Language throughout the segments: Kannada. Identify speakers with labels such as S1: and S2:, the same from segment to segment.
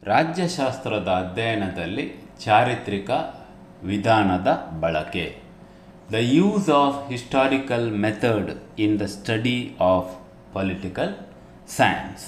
S1: ರಾಜ್ಯಶಾಸ್ತ್ರದ ಅಧ್ಯಯನದಲ್ಲಿ ಚಾರಿತ್ರಿಕ ವಿಧಾನದ ಬಳಕೆ the use of historical method in the study of political science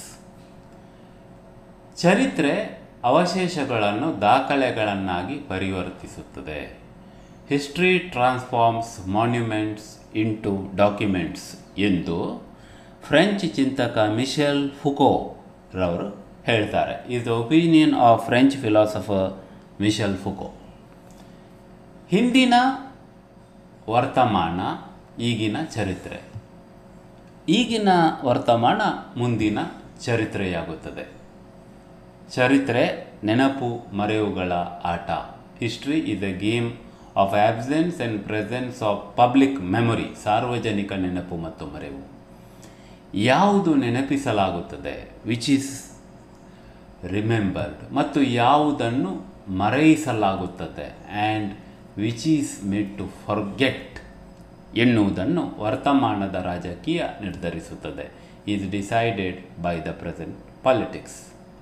S1: ಚರಿತ್ರೆ ಅವಶೇಷಗಳನ್ನು ದಾಖಲೆಗಳನ್ನಾಗಿ ಪರಿವರ್ತಿಸುತ್ತದೆ history transforms monuments into documents ಎಂದು ಫ್ರೆಂಚ್ ಚಿಂತಕ ಮಿಶೆಲ್ ಫುಕೋ ರವರು ಹೇಳ್ತಾರೆ is the opinion of French philosopher Michel Foucault ಹಿಂದಿನ ವರ್ತಮಾನ ಈಗಿನ ಚರಿತ್ರೆ ಈಗಿನ ವರ್ತಮಾನ ಮುಂದಿನ ಚರಿತ್ರೆಯಾಗುತ್ತದೆ ಚರಿತ್ರೆ ನೆನಪು ಮರೆಯುಗಳ ಆಟ history is a game of absence and presence of public memory ಸಾರ್ವಜನಿಕ ನೆನಪು ಮತ್ತು ಮರೆವು ಯಾವುದು ನೆನಪಿಸಲಾಗುತ್ತದೆ ವಿಚ್ ಈಸ್ ರಿಮೆಂಬರ್ಡ್ ಮತ್ತು ಯಾವುದನ್ನು ಮರೆಯಿಸಲಾಗುತ್ತದೆ and which is made to forget ಎನ್ನುವುದನ್ನು ವರ್ತಮಾನದ ರಾಜಕೀಯ ನಿರ್ಧರಿಸುತ್ತದೆ is decided by the present politics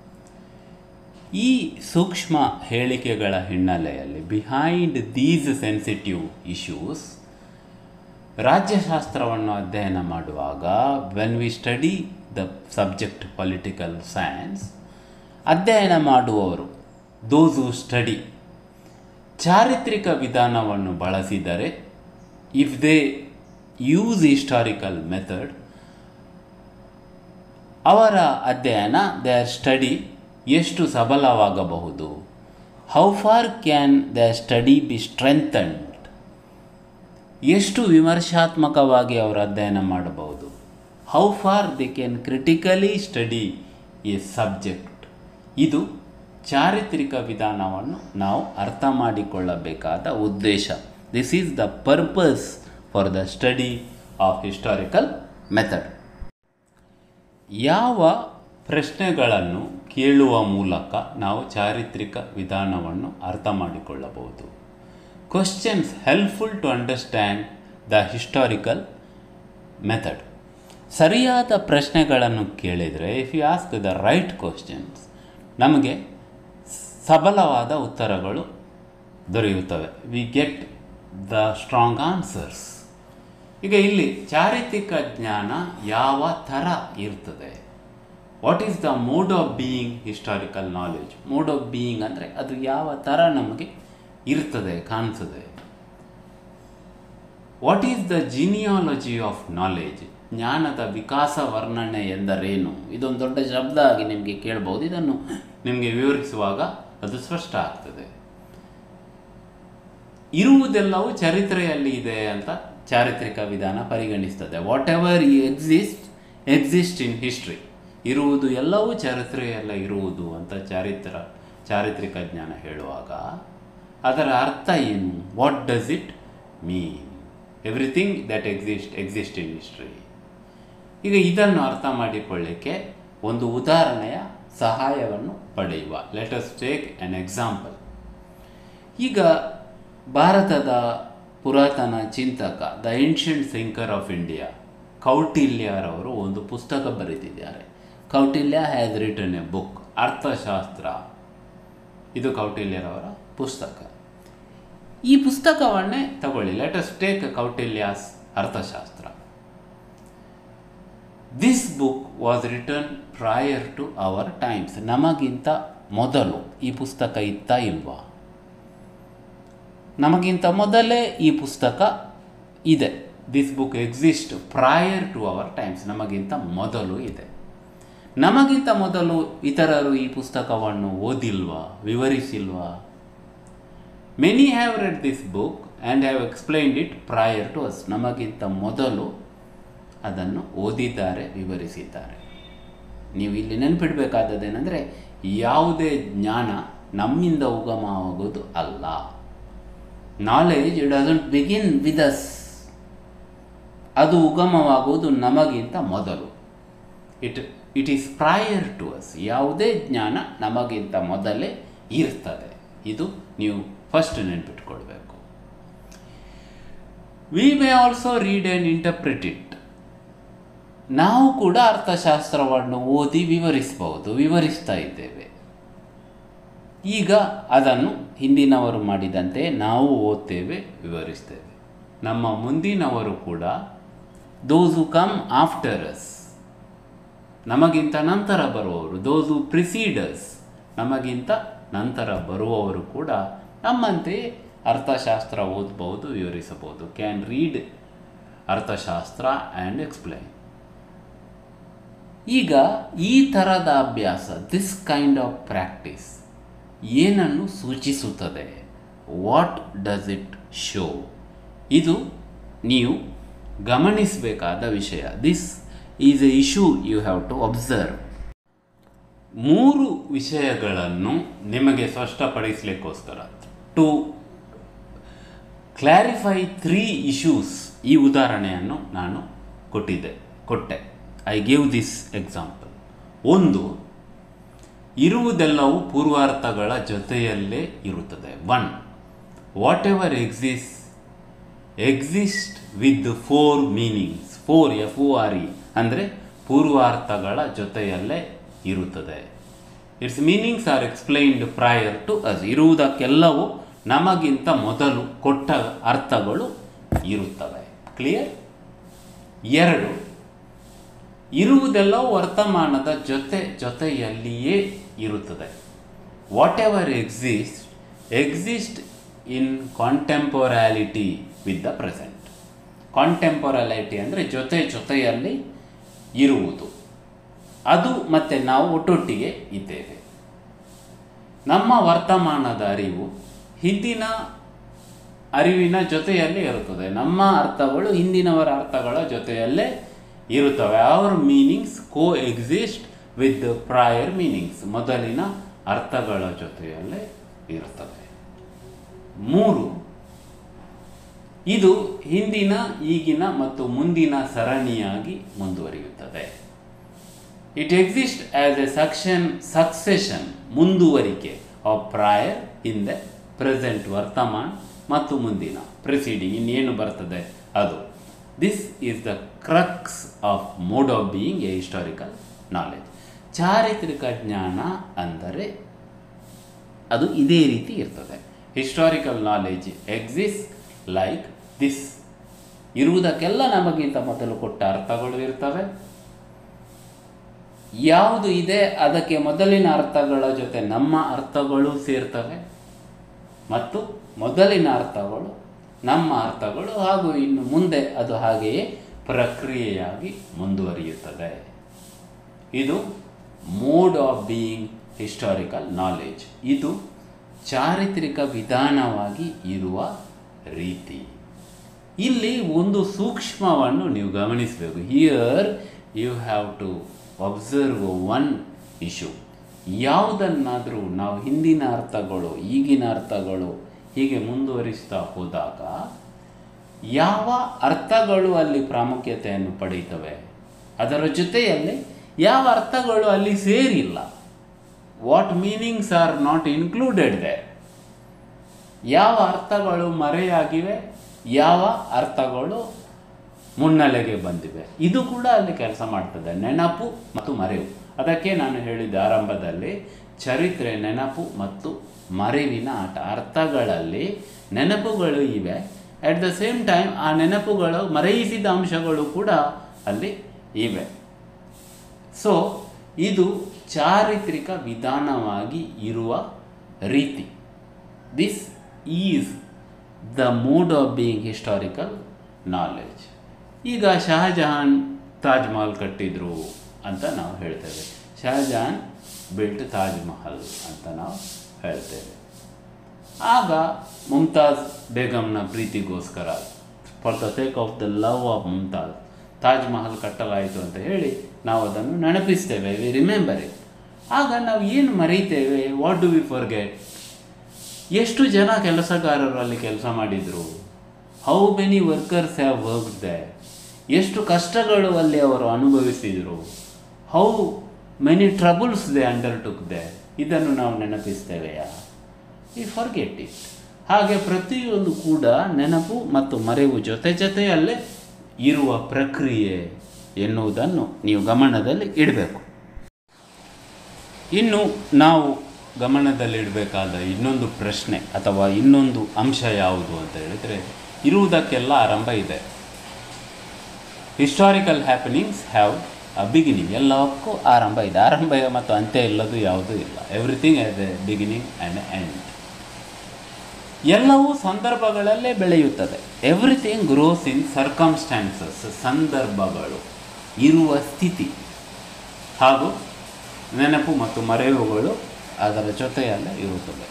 S1: ಈ ಸೂಕ್ಷ್ಮ ಹೇಳಿಕೆಗಳ ಹಿನ್ನೆಲೆಯಲ್ಲಿ ಬಿಹೈಂಡ್ ದೀಸ್ ಸೆನ್ಸಿಟಿವ್ ಇಶ್ಯೂಸ್ ರಾಜ್ಯಶಾಸ್ತ್ರವನ್ನು ಅಧ್ಯಯನ ಮಾಡುವಾಗ when we study the subject political science ಅಧ್ಯಯನ ಮಾಡುವವರು ದೋಸ್ ಹೂ ಸ್ಟಡಿ ಚಾರಿತ್ರಿಕ ವಿಧಾನವನ್ನು ಬಳಸಿದರೆ if they use historical method ಅವರ ಅಧ್ಯಯನ ದೇರ್ ಸ್ಟಡಿ ಎಷ್ಟು ಸಬಲವಾಗಬಹುದು how far can the study be strengthened ಎಷ್ಟು ವಿಮರ್ಶಾತ್ಮಕವಾಗಿ ಅವರು ಅಧ್ಯಯನ ಮಾಡಬಹುದು how far the can critically study a subject ಇದು ಚಾರಿತ್ರಿಕ ವಿಧಾನವನ್ನು ನಾವು ಅರ್ಥ ಮಾಡಿಕೊಳ್ಳಬೇಕಾದ ಉದ್ದೇಶ this is the purpose for the study of historical method ಯಾವ ಪ್ರಶ್ನೆಗಳನ್ನು ಕೇಳುವ ಮೂಲಕ ನಾವು ಚಾರಿತ್ರಿಕ ವಿಧಾನವನ್ನು ಅರ್ಥ ಮಾಡಿಕೊಳ್ಳಬಹುದು questions helpful to understand the historical method ಸರಿಯಾದ ಪ್ರಶ್ನೆಗಳನ್ನು ಕೇಳಿದರೆ if you ask the right questions ನಮಗೆ ಸಬಲವಾದ ಉತ್ತರಗಳು ದೊರೆಯುತ್ತವೆ we get the strong answers ಈಗ ಇಲ್ಲಿ ಚಾರಿತ್ರಿಕ ಜ್ಞಾನ ಯಾವ ಥರ ಇರ್ತದೆ what is the mode of being historical knowledge mode of being ಅಂದರೆ ಅದು ಯಾವ ಥರ ನಮಗೆ ಇರ್ತದೆ ಕಾಣಿಸ್ತದೆ what is the genealogy of knowledge ಜ್ಞಾನದ ವಿಕಾಸ ವರ್ಣನೆ ಎಂದರೇನು ಇದೊಂದು ದೊಡ್ಡ ಶಬ್ದ ಆಗಿ ನಿಮಗೆ ಕೇಳ್ಬೋದು ಇದನ್ನು ನಿಮಗೆ ವಿವರಿಸುವಾಗ ಅದು ಸ್ಪಷ್ಟ ಆಗ್ತದೆ ಇರುವುದೆಲ್ಲವೂ ಚರಿತ್ರೆಯಲ್ಲಿ ಇದೆ ಅಂತ ಚಾರಿತ್ರಿಕ ವಿಧಾನ ಪರಿಗಣಿಸ್ತದೆ ವಾಟ್ ಎವರ್ ಈ ಎಕ್ಸಿಸ್ಟ್ ಎಕ್ಸಿಸ್ಟ್ ಇನ್ ಹಿಸ್ಟ್ರಿ ಇರುವುದು ಎಲ್ಲವೂ ಚರಿತ್ರೆಯಲ್ಲ ಇರುವುದು ಅಂತ ಚಾರಿತ್ರ ಚಾರಿತ್ರಿಕ ಜ್ಞಾನ ಹೇಳುವಾಗ ಅದರ ಅರ್ಥ ಏನು what does it mean everything that exist exist in history ಈಗ ಇದನ್ನು ಅರ್ಥ ಮಾಡಿಕೊಳ್ಳಿಕ್ಕೆ ಒಂದು ಉದಾಹರಣೆಯ ಸಹಾಯವನ್ನು ಪಡೆಯುವ ಲೆಟಸ್ ಟೇಕ್ ಆ್ಯನ್ ಎಕ್ಸಾಂಪಲ್ ಈಗ ಭಾರತದ ಪುರಾತನ ಚಿಂತಕ the ancient thinker of India ಕೌಟಿಲ್ಯರವರು ಒಂದು ಪುಸ್ತಕ ಬರೆದಿದ್ದಾರೆ Kautilya has written a book Arthashastra ಇದು ಕೌಟಿಲ್ಯರವರ ಪುಸ್ತಕ ಈ ಪುಸ್ತಕವನ್ನೇ ತಗೊಳ್ಳಿ lettuce take Kautilya's Arthashastra this book was return prior to our times ನಮಗಿಂತ ಮೊದಲು ಈ ಪುಸ್ತಕ ಇತ್ತ ಇಲ್ವಾ ನಮಗಿಂತ ಮೊದಲೇ ಈ ಪುಸ್ತಕ ಇದೆ this book exist prior to our times ನಮಗಿಂತ ಮೊದಲು ಇದೆ ನಮಗಿಂತ ಮೊದಲು ಇತರರು ಈ ಪುಸ್ತಕವನ್ನು ಓದಿಲ್ವಾ ವಿವರಿಸಿಲ್ವಾ many have read this book and have explained it prior to us ನಮಗಿಂತ ಮೊದಲು ಅದನ್ನು ಓದಿದ್ದಾರೆ ವಿವರಿಸಿದ್ದಾರೆ ನೀವು ಇಲ್ಲಿ ನೆನಪಿಡಬೇಕಾದದ್ದೇನೆಂದರೆ ಯಾವುದೇ ಜ್ಞಾನ ನಮ್ಮಿಂದ ಉಗಮವಾಗುವುದು ಅಲ್ಲ knowledge doesn't begin with us ಅದು ಉಗಮವಾಗುವುದು ನಮಗಿಂತ ಮೊದಲು it it is prior to us ಯಾವುದೇ ಜ್ಞಾನ ನಮಗಿಂತ ಮೊದಲೇ ಇರ್ತದೆ ಇದು ನೀವು ಫಸ್ಟ್ ನೆನ್ಪಿಟ್ಕೊಳ್ಬೇಕು we may also read and interpret it ನಾವು ಕೂಡ ಅರ್ಥಶಾಸ್ತ್ರವನ್ನು ಓದಿ ವಿವರಿಸಬಹುದು ವಿವರಿಸ್ತಾ ಇದ್ದೇವೆ ಈಗ ಅದನ್ನು ಹಿಂದಿನವರು ಮಾಡಿದಂತೆ ನಾವು ಓದ್ತೇವೆ ವಿವರಿಸ್ತೇವೆ ನಮ್ಮ ಮುಂದಿನವರು ಕೂಡ ದೋಸ್ ಹು ಕಮ್ ಆಫ್ಟರಸ್ ನಮಗಿಂತ ನಂತರ ಬರುವವರು ದೋಸ್ ಹು ಪ್ರಿಸೀಡರ್ಸ್ ನಮಗಿಂತ ನಂತರ ಬರುವವರು ಕೂಡ ನಮ್ಮಂತೆಯೇ ಅರ್ಥಶಾಸ್ತ್ರ ಓದ್ಬೋದು ವಿವರಿಸಬಹುದು can read Arthashastra and explain ಈಗ ಈ ಥರದ ಅಭ್ಯಾಸ ದಿಸ್ ಕೈಂಡ್ ಆಫ್ ಪ್ರಾಕ್ಟೀಸ್ ಏನನ್ನು ಸೂಚಿಸುತ್ತದೆ ವಾಟ್ ಡಸ್ ಇಟ್ ಶೋ ಇದು ನೀವು ಗಮನಿಸಬೇಕಾದ ವಿಷಯ this is a issue you have to observe ಮೂರು ವಿಷಯಗಳನ್ನು ನಿಮಗೆ ಸ್ಪಷ್ಟಪಡಿಸಲಿಕ್ಕೋಸ್ಕರ ಟು ಕ್ಲಾರಿಫೈ ತ್ರೀ ಇಶ್ಯೂಸ್ ಈ ಉದಾಹರಣೆಯನ್ನು ನಾನು ಕೊಟ್ಟಿದ್ದೆ ಕೊಟ್ಟೆ ಐ ಗಿವ್ ದಿಸ್ ಎಕ್ಸಾಂಪಲ್ ಒಂದು ಇರುವುದೆಲ್ಲವೂ ಪೂರ್ವಾರ್ಥಗಳ ಜೊತೆಯಲ್ಲೇ ಇರುತ್ತದೆ one whatever exist exist with fore meanings fore F O R E ಅಂದರೆ ಪೂರ್ವಾರ್ಥಗಳ ಜೊತೆಯಲ್ಲೇ ಇರುತ್ತದೆ its meanings are explained prior to us ಇರುವುದಕ್ಕೆಲ್ಲವೂ ನಮಗಿಂತ ಮೊದಲು ಕೊಟ್ಟ ಅರ್ಥಗಳು ಇರುತ್ತವೆ ಕ್ಲಿಯರ್ ಎರಡು ಇರುವುದೆಲ್ಲವೂ ವರ್ತಮಾನದ ಜೊತೆ ಜೊತೆಯಲ್ಲಿಯೇ ಇರುತ್ತದೆ whatever exist exist in contemporality with the present contemporality ಅಂದರೆ ಜೊತೆ ಜೊತೆಯಲ್ಲಿ ಇರುವುದು ಅದು ಮತ್ತು ನಾವು ಒಟ್ಟೊಟ್ಟಿಗೆ ಇದ್ದೇವೆ ನಮ್ಮ ವರ್ತಮಾನದ ಅರಿವು ಹಿಂದಿನ ಅರಿವಿನ ಜೊತೆಯಲ್ಲಿ ಇರುತ್ತದೆ ನಮ್ಮ ಅರ್ಥಗಳು ಹಿಂದಿನವರ ಅರ್ಥಗಳ ಜೊತೆಯಲ್ಲೇ ಇರುತ್ತವೆ our meanings coexist with prior meanings ಮೊದಲಿನ ಅರ್ಥಗಳ ಜೊತೆಯಲ್ಲೇ ಇರುತ್ತವೆ ಮೂರು ಇದು ಹಿಂದಿನ ಈಗಿನ ಮತ್ತು ಮುಂದಿನ ಸರಣಿಯಾಗಿ ಮುಂದುವರಿಯುತ್ತದೆ it exist as a suction succession ಮುಂದುವರಿಕೆ ಆಫ್ ಪ್ರಾಯರ್ ಹಿಂದೆ ಪ್ರೆಸೆಂಟ್ ವರ್ತಮಾನ್ ಮತ್ತು ಮುಂದಿನ ಪ್ರೆಸಿಡಿಂಗ್ ಇನ್ನೇನು ಬರ್ತದೆ ಅದು this is the crux of mode of being a historical knowledge ಚಾರಿತ್ರಿಕ ಜ್ಞಾನ ಅಂದರೆ ಅದು ಇದೇ ರೀತಿ ಇರ್ತದೆ historical knowledge exist like this ಇರುವುದಕ್ಕೆಲ್ಲ ನಮಗಿಂತ ಮೊದಲು ಕೊಟ್ಟ ಅರ್ಥಗಳು ಇರ್ತವೆ ಯಾವುದು ಇದೆ ಅದಕ್ಕೆ ಮೊದಲಿನ ಅರ್ಥಗಳ ಜೊತೆ ನಮ್ಮ ಅರ್ಥಗಳು ಸೇರ್ತವೆ ಮತ್ತು ಮೊದಲಿನ ಅರ್ಥಗಳು ನಮ್ಮ ಅರ್ಥಗಳು ಹಾಗೂ ಇನ್ನು ಮುಂದೆ ಅದು ಹಾಗೆಯೇ ಪ್ರಕ್ರಿಯೆಯಾಗಿ ಮುಂದುವರಿಯುತ್ತದೆ ಇದು mode of being historical knowledge ಇದು ಚಾರಿತ್ರಿಕ ವಿಧಾನವಾಗಿ ಇರುವ ರೀತಿ ಇಲ್ಲಿ ಒಂದು ಸೂಕ್ಷ್ಮವನ್ನು ನೀವು ಗಮನಿಸಬೇಕು here you have to observe one issue ಯಾವುದನ್ನಾದರೂ ನಾವು ಹಿಂದಿನ ಅರ್ಥಗಳು ಈಗಿನ ಅರ್ಥಗಳು ಹೀಗೆ ಮುಂದುವರಿಸ್ತಾ ಹೋದಾಗ ಯಾವ ಅರ್ಥಗಳು ಅಲ್ಲಿ ಪ್ರಾಮುಖ್ಯತೆಯನ್ನು ಪಡೆಯುತ್ತವೆ ಅದರ ಜೊತೆಯಲ್ಲಿ ಯಾವ ಅರ್ಥಗಳು ಅಲ್ಲಿ ಸೇರಿಲ್ಲ what meanings are not included they ಯಾವ ಅರ್ಥಗಳು ಮರೆಯಾಗಿವೆ ಯಾವ ಅರ್ಥಗಳು ಮುನ್ನೆಲೆಗೆ ಬಂದಿವೆ ಇದು ಕೂಡ ಅಲ್ಲಿ ಕೆಲಸ ಮಾಡ್ತದೆ ನೆನಪು ಮತ್ತು ಮರೆವು ಅದಕ್ಕೆ ನಾನು ಹೇಳಿದ ಆರಂಭದಲ್ಲಿ ಚರಿತ್ರೆ ನೆನಪು ಮತ್ತು ಮರೆವಿನ ಆಟ ಅರ್ಥಗಳಲ್ಲಿ ನೆನಪುಗಳು ಇವೆ ಅಟ್ ದ ಸೇಮ್ ಟೈಮ್ ಆ ನೆನಪುಗಳು ಮರೆಯಿಸಿದ ಅಂಶಗಳು ಕೂಡ ಅಲ್ಲಿ ಇವೆ ಸೊ ಇದು ಚಾರಿತ್ರಿಕ ವಿಧಾನವಾಗಿ ಇರುವ ರೀತಿ this is the mood of being historical knowledge ಈಗ ಶಹಜಹಾನ್ ತಾಜ್ ಮಹಲ್ ಕಟ್ಟಿದ್ರು ಅಂತ ನಾವು ಹೇಳ್ತೇವೆ ಶಹಜಹಾನ್ ಬಿಲ್ಟ್ ತಾಜ್ ಮಹಲ್ ಅಂತ ನಾವು ಹೇಳ್ತೇವೆ ಆಗ ಮುಮ್ತಾಜ್ ಬೇಗಂನ ಪ್ರೀತಿಗೋಸ್ಕರ for the sake of the love of Mumtaz Taj Mahal ಕಟ್ಟಲಾಯಿತು ಅಂತ ಹೇಳಿ ನಾವು ಅದನ್ನು ನೆನಪಿಸ್ತೇವೆ ವಿ ರಿಮೆಂಬರ್ ಇಟ್ ಆಗ ನಾವು ಏನು ಮರೀತೇವೆ ವಾಟ್ ಡು ವಿ ಫರ್ಗೆಟ್ ಎಷ್ಟು ಜನ ಕೆಲಸಗಾರರು ಅಲ್ಲಿ ಕೆಲಸ ಮಾಡಿದರು how many workers have work they ಎಷ್ಟು ಕಷ್ಟಗಳು ಅಲ್ಲಿ ಅವರು ಅನುಭವಿಸಿದರು how many troubles they undertook they ಇದನ್ನು ನಾವು ನೆನಪಿಸ್ತೇವೆಯಾ ಈ ಫರ್ಗೆಟ್ ಇಟ್ ಹಾಗೆ ಪ್ರತಿಯೊಂದು ಕೂಡ ನೆನಪು ಮತ್ತು ಮರೆವು ಜೊತೆ ಜೊತೆಯಲ್ಲೇ ಇರುವ ಪ್ರಕ್ರಿಯೆ ಎನ್ನುವುದನ್ನು ನೀವು ಗಮನದಲ್ಲಿ ಇಡಬೇಕು ಇನ್ನು ನಾವು ಗಮನದಲ್ಲಿಡಬೇಕಾದ ಇನ್ನೊಂದು ಪ್ರಶ್ನೆ ಅಥವಾ ಇನ್ನೊಂದು ಅಂಶ ಯಾವುದು ಅಂತ ಹೇಳಿದರೆ ಇರುವುದಕ್ಕೆಲ್ಲ ಆರಂಭ ಇದೆ historical happenings have a beginning ಎಲ್ಲಕ್ಕೂ ಆರಂಭ ಇದೆ ಆರಂಭ ಮತ್ತು ಅಂತ್ಯ ಇಲ್ಲದು ಯಾವುದೂ ಇಲ್ಲ everything as a beginning and end ಎಲ್ಲವೂ ಸಂದರ್ಭಗಳಲ್ಲೇ ಬೆಳೆಯುತ್ತದೆ ಎವ್ರಿಥಿಂಗ್ ಗ್ರೋಸ್ ಇನ್ ಸರ್ಕಮ್ಸ್ಟ್ಯಾನ್ಸಸ್ ಸಂದರ್ಭಗಳು ಇರುವ ಸ್ಥಿತಿ ಹಾಗೂ ನೆನಪು ಮತ್ತು ಮರೆಯುವುಗಳು ಅದರ ಜೊತೆಯಲ್ಲೇ ಇರುತ್ತದೆ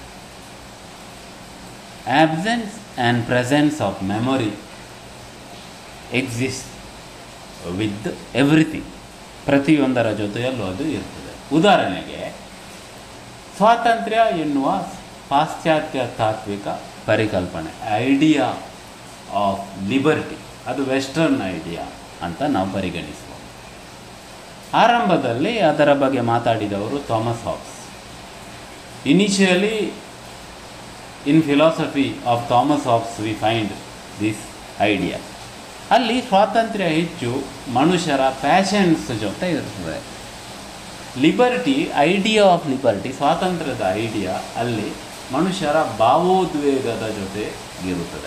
S1: absence and presence of memory exist with everything ಪ್ರತಿಯೊಂದರ ಜೊತೆಯಲ್ಲೂ ಅದು ಇರ್ತದೆ ಉದಾಹರಣೆಗೆ ಸ್ವಾತಂತ್ರ್ಯ ಎನ್ನುವ ಪಾಶ್ಚಾತ್ಯ ತಾತ್ವಿಕ ಪರಿಕಲ್ಪನೆ ಐಡಿಯಾ ಆಫ್ ಲಿಬರ್ಟಿ ಅದು ವೆಸ್ಟರ್ನ್ ಐಡಿಯಾ ಅಂತ ನಾವು ಪರಿಗಣಿಸುವ ಆರಂಭದಲ್ಲಿ ಅದರ ಬಗ್ಗೆ ಮಾತಾಡಿದವರು Thomas Hobbes initially in philosophy of Thomas Hobbes we find this idea ಅಲ್ಲಿ ಸ್ವಾತಂತ್ರ್ಯ ಹೆಚ್ಚು ಮನುಷ್ಯರ ಪ್ಯಾಷನ್ಸ್ ಜೊತೆ ಇರ್ತದೆ ಲಿಬರ್ಟಿ ಐಡಿಯಾ ಆಫ್ ಲಿಬರ್ಟಿ ಸ್ವಾತಂತ್ರ್ಯದ ಐಡಿಯಾ ಅಲ್ಲಿ ಮನುಷ್ಯರ ಭಾವೋದ್ವೇಗದ ಜೊತೆ ಇರುತ್ತದೆ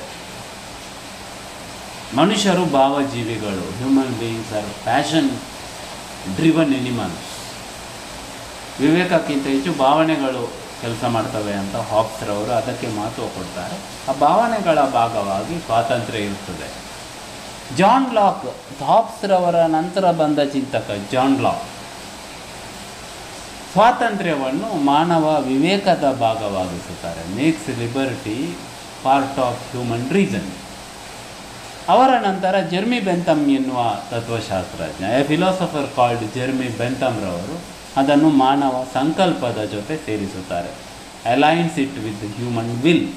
S1: ಮನುಷ್ಯರು ಭಾವಜೀವಿಗಳು human beings are passion driven animals ವಿವೇಕಕ್ಕಿಂತ ಹೆಚ್ಚು ಭಾವನೆಗಳು ಕೆಲಸ ಮಾಡ್ತವೆ ಅಂತ ಹಾಪ್ಸ್ರವರು ಅದಕ್ಕೆ ಮಹತ್ವ ಕೊಡ್ತಾರೆ ಆ ಭಾವನೆಗಳ ಭಾಗವಾಗಿ ಸ್ವಾತಂತ್ರ್ಯ ಇರುತ್ತದೆ ಜಾನ್ ಲಾಕ್ ಹಾಪ್ಸ್ರವರ ನಂತರ ಬಂದ ಚಿಂತಕ ಜಾನ್ ಲಾಕ್ ಸ್ವಾತಂತ್ರ್ಯವನ್ನು ಮಾನವ ವಿವೇಕದ ಭಾಗವಾಗಿಸುತ್ತಾರೆ makes liberty part of human reason ಅವರ ನಂತರ ಜೆರ್ಮಿ ಬೆಂತಮ್ ಎನ್ನುವ ತತ್ವಶಾಸ್ತ್ರಜ್ಞ ಎ ಫಿಲಾಸಫರ್ ಕಾಲ್ಡ್ ಜೆರ್ಮಿ ಬೆಂತಮ್ರವರು ಅದನ್ನು ಮಾನವ ಸಂಕಲ್ಪದ ಜೊತೆ ಸೇರಿಸುತ್ತಾರೆ aligns it with human will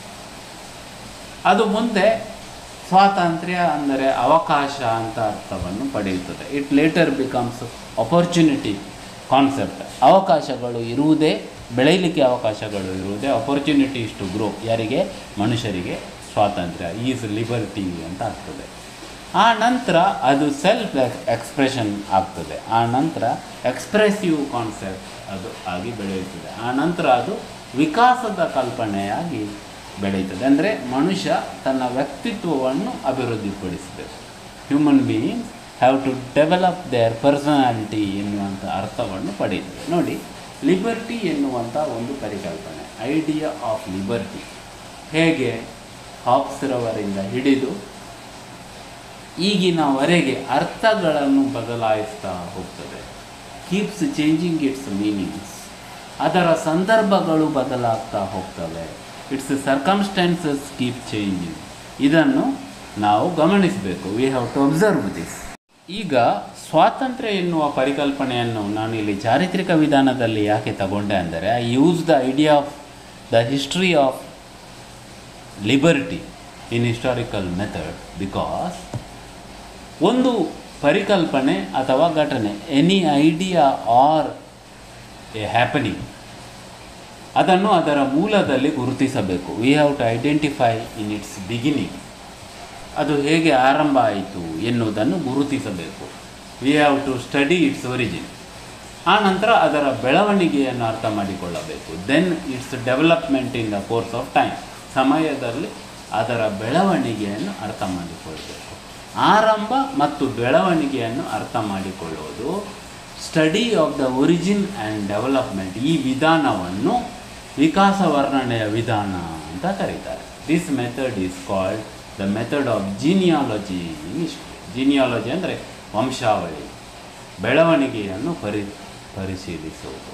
S1: ಅದು ಮುಂದೆ ಸ್ವಾತಂತ್ರ್ಯ ಅಂದರೆ ಅವಕಾಶ ಅಂತ ಅರ್ಥವನ್ನು ಪಡೆಯುತ್ತದೆ it later becomes opportunity concept ಅವಕಾಶಗಳು ಇರುವುದೇ ಬೆಳೆಯಲಿಕ್ಕೆ ಅವಕಾಶಗಳು ಇರುವುದೇ ಅಪರ್ಚುನಿಟಿ ಟು ಗ್ರೋ ಯಾರಿಗೆ ಮನುಷ್ಯರಿಗೆ ಸ್ವಾತಂತ್ರ್ಯ ಈಸ್ ಲಿಬರ್ಟಿ ಅಂತ ಆಗ್ತದೆ ಆ ನಂತರ ಅದು ಸೆಲ್ಫ್ ಎಕ್ಸ್ಪ್ರೆಷನ್ ಆಗ್ತದೆ ಆ ನಂತರ ಎಕ್ಸ್ಪ್ರೆಸಿವ್ ಕಾನ್ಸೆಪ್ಟ್ ಅದು ಆಗಿ ಬೆಳೆಯುತ್ತದೆ ಆ ನಂತರ ಅದು ವಿಕಾಸದ ಕಲ್ಪನೆಯಾಗಿ ಬೆಳೆಯುತ್ತದೆ ಅಂದರೆ ಮನುಷ್ಯ ತನ್ನ ವ್ಯಕ್ತಿತ್ವವನ್ನು ಅಭಿವೃದ್ಧಿಪಡಿಸಬೇಕು human beings have to develop their personality ಎನ್ನುವಂಥ ಅರ್ಥವನ್ನು ಪಡೆಯುತ್ತದೆ ನೋಡಿ ಲಿಬರ್ಟಿ ಎನ್ನುವಂಥ ಒಂದು ಪರಿಕಲ್ಪನೆ ಐಡಿಯಾ ಆಫ್ ಲಿಬರ್ಟಿ ಹೇಗೆ ಹಾಪ್ಸ್ರವರಿಂದ ಹಿಡಿದು ಈಗಿನವರೆಗೆ ಅರ್ಥಗಳನ್ನು ಬದಲಾಯಿಸ್ತಾ ಹೋಗ್ತದೆ ಕೀಪ್ಸ್ ಚೇಂಜಿಂಗ್ ಇಟ್ಸ್ ಮೀನಿಂಗ್ಸ್ ಅದರ ಸಂದರ್ಭಗಳು ಬದಲಾಗ್ತಾ ಹೋಗ್ತವೆ ಇಟ್ಸ್ ಸರ್ಕಮ್ಸ್ಟೆನ್ಸಸ್ ಕೀಪ್ ಚೇಂಜಿಂಗ್ ಇದನ್ನು ನಾವು ಗಮನಿಸಬೇಕು we have to observe this ಈಗ ಸ್ವಾತಂತ್ರ್ಯ ಎನ್ನುವ ಪರಿಕಲ್ಪನೆಯನ್ನು ನಾನು ಇಲ್ಲಿ ಚಾರಿತ್ರಿಕ ವಿಧಾನದಲ್ಲಿ ಯಾಕೆ ತಗೊಂಡೆ ಅಂದರೆ I use the idea of the history of liberty in historical method because ಒಂದು ಪರಿಕಲ್ಪನೆ ಅಥವಾ ಘಟನೆ any idea or a happening ಅದನ್ನು ಅದರ ಮೂಲದಲ್ಲಿ ಗುರುತಿಸಬೇಕು we have to identify in its beginning ಅದು ಹೇಗೆ ಆರಂಭ ಆಯಿತು ಎನ್ನುವುದನ್ನು ಗುರುತಿಸಬೇಕು we have to study its origin ಆ ನಂತರ ಅದರ ಬೆಳವಣಿಗೆಯನ್ನು ಅರ್ಥ ಮಾಡಿಕೊಳ್ಳಬೇಕು then its development in the course of time ಸಮಯದಲ್ಲಿ ಅದರ ಬೆಳವಣಿಗೆಯನ್ನು ಅರ್ಥ ಮಾಡಿಕೊಳ್ಳಬೇಕು ಆರಂಭ ಮತ್ತು ಬೆಳವಣಿಗೆಯನ್ನು ಅರ್ಥ ಮಾಡಿಕೊಳ್ಳುವುದು study of the origin and development ಈ ವಿಧಾನವನ್ನು ವಿಕಾಸ ವರ್ಣನೆಯ ವಿಧಾನ ಅಂತ ಕರೀತಾರೆ this method is called the method of genealogy in history genealogy ಅಂದರೆ ವಂಶಾವಳಿ ಬೆಳವಣಿಗೆಯನ್ನು ಪರಿ ಪರಿಶೀಲಿಸುವುದು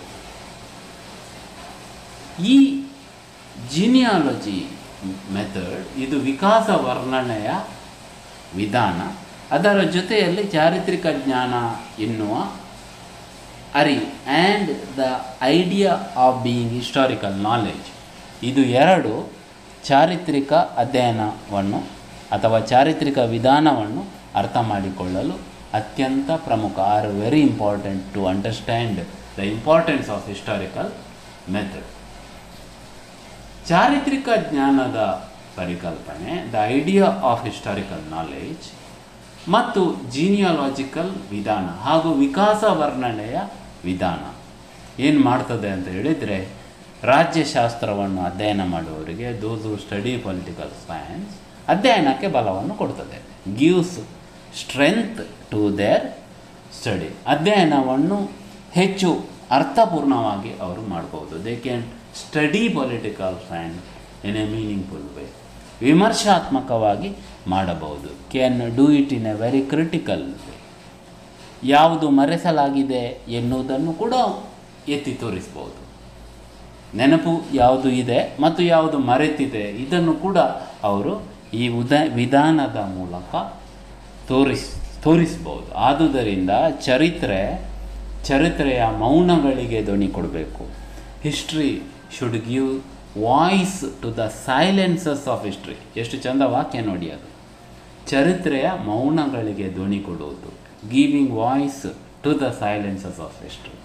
S1: ಈ ಜೀನಿಯಾಲಜಿ ಮೆಥಡ್ ಇದು ವಿಕಾಸ ವರ್ಣನೆಯ ವಿಧಾನ ಅದರ ಜೊತೆಯಲ್ಲಿ ಚಾರಿತ್ರಿಕ ಜ್ಞಾನ ಎನ್ನುವ ಅರಿವು and the idea of being historical knowledge ಇದು ಎರಡು ಚಾರಿತ್ರಿಕ ಅಧ್ಯಯನವನ್ನು ಅಥವಾ ಚಾರಿತ್ರಿಕ ವಿಧಾನವನ್ನು ಅರ್ಥ ಮಾಡಿಕೊಳ್ಳಲು ಅತ್ಯಂತ ಪ್ರಮುಖ are very important to understand the importance of historical method ಚಾರಿತ್ರಿಕ ಜ್ಞಾನದ ಪರಿಕಲ್ಪನೆ the idea of historical knowledge ಮತ್ತು ಜೀನಿಯಾಲಾಜಿಕಲ್ ವಿಧಾನ ಹಾಗೂ ವಿಕಾಸ ವರ್ಣನೆಯ ವಿಧಾನ ಏನು ಮಾಡ್ತದೆ ಅಂತ ಹೇಳಿದರೆ ರಾಜ್ಯಶಾಸ್ತ್ರವನ್ನು ಅಧ್ಯಯನ ಮಾಡುವವರಿಗೆ ದೋಸು ಸ್ಟಡಿ ಪೊಲಿಟಿಕಲ್ ಸೈನ್ಸ್ ಅಧ್ಯಯನಕ್ಕೆ ಬಲವನ್ನು ಕೊಡ್ತದೆ gives strength to their study ಅಧ್ಯಯನವನ್ನು ಹೆಚ್ಚು ಅರ್ಥಪೂರ್ಣವಾಗಿ ಅವರು ಮಾಡ್ಬೋದು they can study political science in a meaningful way ವಿಮರ್ಶಾತ್ಮಕವಾಗಿ ಮಾಡಬಹುದು can do it in a very critical way ಯಾವುದು ಮರೆಸಲಾಗಿದೆ ಎನ್ನುವುದನ್ನು ಕೂಡ ಎತ್ತಿ ತೋರಿಸ್ಬೋದು ನೆನಪು ಯಾವುದು ಇದೆ ಮತ್ತು ಯಾವುದು ಮರೆತಿದೆ ಇದನ್ನು ಕೂಡ ಅವರು ಈ ಉದ ವಿಧಾನದ ಮೂಲಕ ತೋರಿಸ್ ತೋರಿಸ್ಬೋದು ಆದುದರಿಂದ ಚರಿತ್ರೆ ಚರಿತ್ರೆಯ ಮೌನಗಳಿಗೆ ಧ್ವನಿ ಕೊಡಬೇಕು history should give voice to the silences of history ಎಷ್ಟು ಚಂದ ವಾಕ್ಯ ನೋಡಿ ಅದು ಚರಿತ್ರೆಯ ಮೌನಗಳಿಗೆ ಧ್ವನಿ ಕೊಡುವುದು giving voice to the silences of history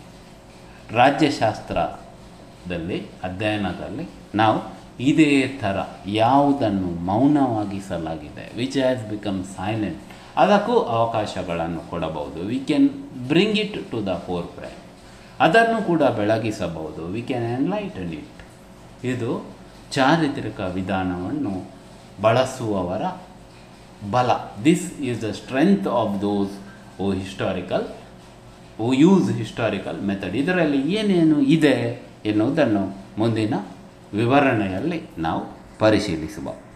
S1: ರಾಜ್ಯಶಾಸ್ತ್ರದಲ್ಲಿ ಅಧ್ಯಯನದಲ್ಲಿ ನಾವು ಇದೇ ಥರ ಯಾವುದನ್ನು ಮೌನವಾಗಿಸಲಾಗಿದೆ ವಿಚ್ ಹ್ಯಾಸ್ ಬಿಕಮ್ ಸೈಲೆಂಟ್ ಅದಕ್ಕೂ ಅವಕಾಶಗಳನ್ನು ಕೊಡಬಹುದು we can bring it to the forefront ಅದನ್ನು ಕೂಡ ಬೆಳಗಿಸಬಹುದು ವಿ ಕ್ಯಾನ್ ಎನ್ಲೈಟನ್ ಇಟ್ ಇದು ಚಾರಿತ್ರಿಕ ವಿಧಾನವನ್ನು ಬಳಸುವವರ ಬಲ this is the strength of those O historical who use historical method ಇದರಲ್ಲಿ ಏನೇನು ಇದೆ ಎನ್ನುವುದನ್ನು ಮುಂದಿನ ವಿವರಣೆಯಲ್ಲಿ ನಾವು ಪರಿಶೀಲಿಸುವ